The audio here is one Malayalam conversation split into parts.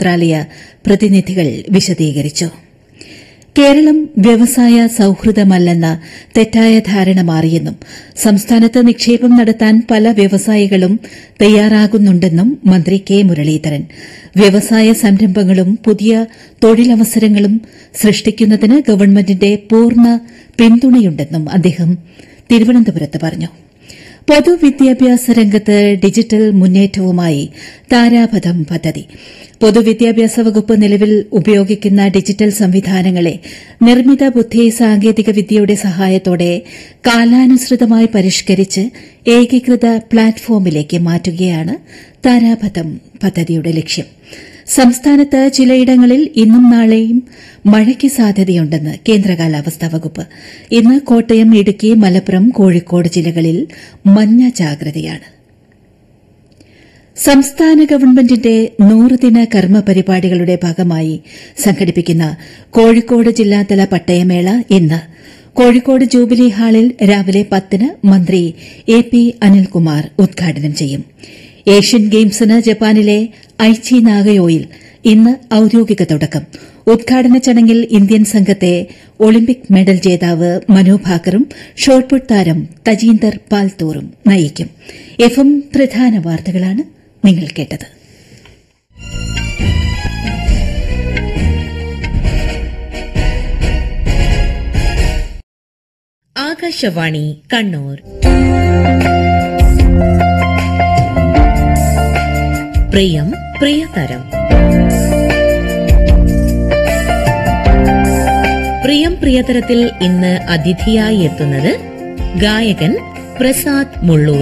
മന്ത്രാലയ പ്രതിനിധികൾ വിശദീകരിച്ചു കേരളം വ്യവസായ സൌഹൃദമല്ലെന്ന തെറ്റായ ധാരണ മാറിയെന്നും സംസ്ഥാനത്ത് നിക്ഷേപം നടത്താൻ പല വ്യവസായികളും തയ്യാറാകുന്നുണ്ടെന്നും മന്ത്രി കെ മുരളീധരൻ വ്യവസായ സംരംഭങ്ങളും പുതിയ തൊഴിലവസരങ്ങളും സൃഷ്ടിക്കുന്നതിന് ഗവൺമെന്റിന്റെ പൂർണ്ണ പിന്തുണയുണ്ടെന്നും അദ്ദേഹം തിരുവനന്തപുരത്ത് പറഞ്ഞു പൊതുവിദ്യാഭ്യാസ രംഗത്ത് ഡിജിറ്റൽ മുന്നേറ്റവുമായി താരാപഥം പദ്ധതി പൊതുവിദ്യാഭ്യാസ വകുപ്പ് നിലവിൽ ഉപയോഗിക്കുന്ന ഡിജിറ്റൽ സംവിധാനങ്ങളെ നിർമ്മിത ബുദ്ധി സാങ്കേതിക വിദ്യയുടെ സഹായത്തോടെ കാലാനുസൃതമായി പരിഷ്കരിച്ച് ഏകീകൃത പ്ലാറ്റ്ഫോമിലേക്ക് മാറ്റുകയാണ് താരാപഥം പദ്ധതിയുടെ ലക്ഷ്യം സംസ്ഥാനത്ത് ചിലയിടങ്ങളിൽ ഇന്നും നാളെയും മഴയ്ക്ക് സാധ്യതയുണ്ടെന്ന് കേന്ദ്ര കാലാവസ്ഥാ വകുപ്പ് ഇന്ന് കോട്ടയം ഇടുക്കി മലപ്പുറം കോഴിക്കോട് ജില്ലകളിൽ മഞ്ഞ ജാഗ്രതയാണ് സംസ്ഥാന ഗവൺമെന്റിന്റെ നൂറുദിന കർമ്മ പരിപാടികളുടെ ഭാഗമായി സംഘടിപ്പിക്കുന്ന കോഴിക്കോട് ജില്ലാതല പട്ടയമേള ഇന്ന് കോഴിക്കോട് ജൂബിലി ഹാളിൽ രാവിലെ പത്തിന് മന്ത്രി എ പി അനിൽകുമാർ ഉദ്ഘാടനം ചെയ്യും ഏഷ്യൻ ഗെയിംസിന് ജപ്പാനിലെ ഐച്ചി നാഗയോയിൽ ഇന്ന് ഔദ്യോഗിക തുടക്കം ഉദ്ഘാടന ചടങ്ങിൽ ഇന്ത്യൻ സംഘത്തെ ഒളിമ്പിക് മെഡൽ ജേതാവ് മനു ഭാക്കറും ഷോട്ട്പുട്ട് താരം തജീന്ദർ പാൽത്തൂറും നയിക്കും എഫും പ്രധാന വാർത്തകളാണ് നിങ്ങൾ കേട്ടത് ആകാശവാണി കണ്ണൂർ പ്രിയം പ്രിയതരം പ്രിയം പ്രിയതരത്തിൽ ഇന്ന് അതിഥിയായി എത്തുന്നത് ഗായകൻ പ്രസാദ് മുള്ളൂൽ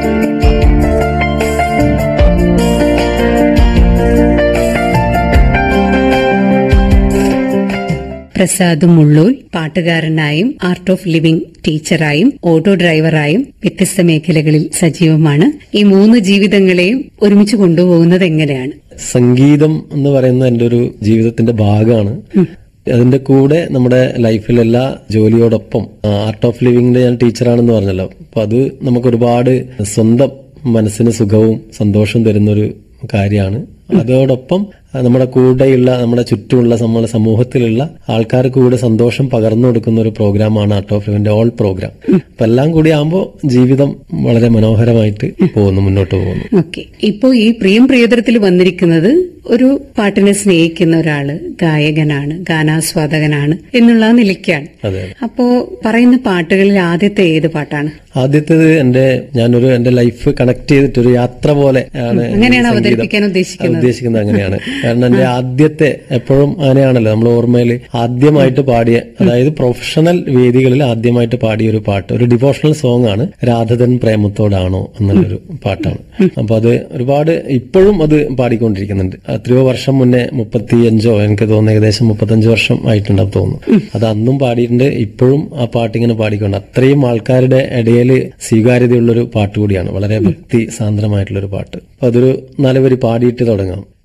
പ്രസാദ് മുള്ളൂൽ പാട്ടുകാരനായും ആർട്ട് ഓഫ് ലിവിംഗ് ടീച്ചറായും ഓട്ടോ ഡ്രൈവറായും വ്യത്യസ്ത മേഖലകളിൽ സജീവമാണ് ഈ മൂന്ന് ജീവിതങ്ങളെയും ഒരുമിച്ച് കൊണ്ടുപോകുന്നത് എങ്ങനെയാണ് സംഗീതം എന്ന് പറയുന്നത് എൻ്റെ ഒരു ജീവിതത്തിന്റെ ഭാഗമാണ് അതിന്റെ കൂടെ നമ്മുടെ ലൈഫിൽ എല്ലാ ജോലിയോടൊപ്പം ആർട്ട് ഓഫ് ലിവിങ്ങിന്റെ ഞാൻ ടീച്ചറാണെന്ന് പറഞ്ഞല്ലോ അപ്പൊ അത് നമുക്ക് ഒരുപാട് സ്വന്തം മനസ്സിന് സുഖവും സന്തോഷവും തരുന്ന ഒരു കാര്യമാണ് അതോടൊപ്പം നമ്മുടെ കൂടെയുള്ള നമ്മുടെ ചുറ്റുമുള്ള നമ്മുടെ സമൂഹത്തിലുള്ള ആൾക്കാർക്ക് കൂടെ സന്തോഷം പകർന്നു കൊടുക്കുന്ന ഒരു പ്രോഗ്രാമാണ് ആർട്ട് ഓഫ് ലിവിന്റെ ഓൾ പ്രോഗ്രാം അപ്പൊ എല്ലാം കൂടി ആകുമ്പോൾ ജീവിതം വളരെ മനോഹരമായിട്ട് പോകുന്നു മുന്നോട്ട് പോകുന്നു ഓക്കെ ഇപ്പോ ഈ പ്രിയം പ്രിയതരത്തിൽ വന്നിരിക്കുന്നത് ഒരു പാട്ടിനെ സ്നേഹിക്കുന്ന ഒരാള് ഗായകനാണ് ഗാനാസ്വാദകനാണ് എന്നുള്ള നിലയ്ക്കാണ് അതെ അപ്പോ പറയുന്ന പാട്ടുകളിൽ ആദ്യത്തെ ഏത് പാട്ടാണ് ആദ്യത്തേത് എന്റെ ഞാനൊരു എന്റെ ലൈഫ് കണക്ട് ചെയ്തിട്ട് ഒരു യാത്ര പോലെ ആണ് ഈ അങ്ങനെയാണ് സംഗീതം. അവതരിപ്പിക്കാൻ ഉദ്ദേശിക്കുന്നത്. ഉദ്ദേശിക്കുന്നത് അങ്ങനെയാണ് കാരണം എന്റെ ആദ്യത്തെ എപ്പോഴും അങ്ങനെയാണല്ലോ നമ്മൾ ഓർമ്മയിൽ ആദ്യമായിട്ട് പാടിയ അതായത് പ്രൊഫഷണൽ വേദികളിൽ ആദ്യമായിട്ട് പാടിയ ഒരു പാട്ട് ഒരു ഡിവോഷണൽ സോങ് ആണ് രാധതൻ പ്രേമത്തോടാണോ എന്നുള്ളൊരു പാട്ടാണ് അപ്പൊ അത് ഒരുപാട് ഇപ്പോഴും അത് പാടിക്കൊണ്ടിരിക്കുന്നുണ്ട് എത്രയോ വർഷം മുന്നേ മുപ്പത്തിയഞ്ചോ എനിക്ക് തോന്നുന്നു ഏകദേശം മുപ്പത്തഞ്ച് വർഷം ആയിട്ടുണ്ടാവും തോന്നുന്നു അത് അന്നും പാടിയിട്ടുണ്ട് ഇപ്പോഴും ആ പാട്ടിങ്ങനെ പാടിക്കൊണ്ട് അത്രയും ആൾക്കാരുടെ ഇടയിൽ സ്വീകാര്യതയുള്ളൊരു പാട്ട് കൂടിയാണ് വളരെ ഭക്തി സാന്ദ്രമായിട്ടുള്ള ഒരു പാട്ട് അപ്പൊ അതൊരു നാലുപേര് പാടിയിട്ട് തുടങ്ങാം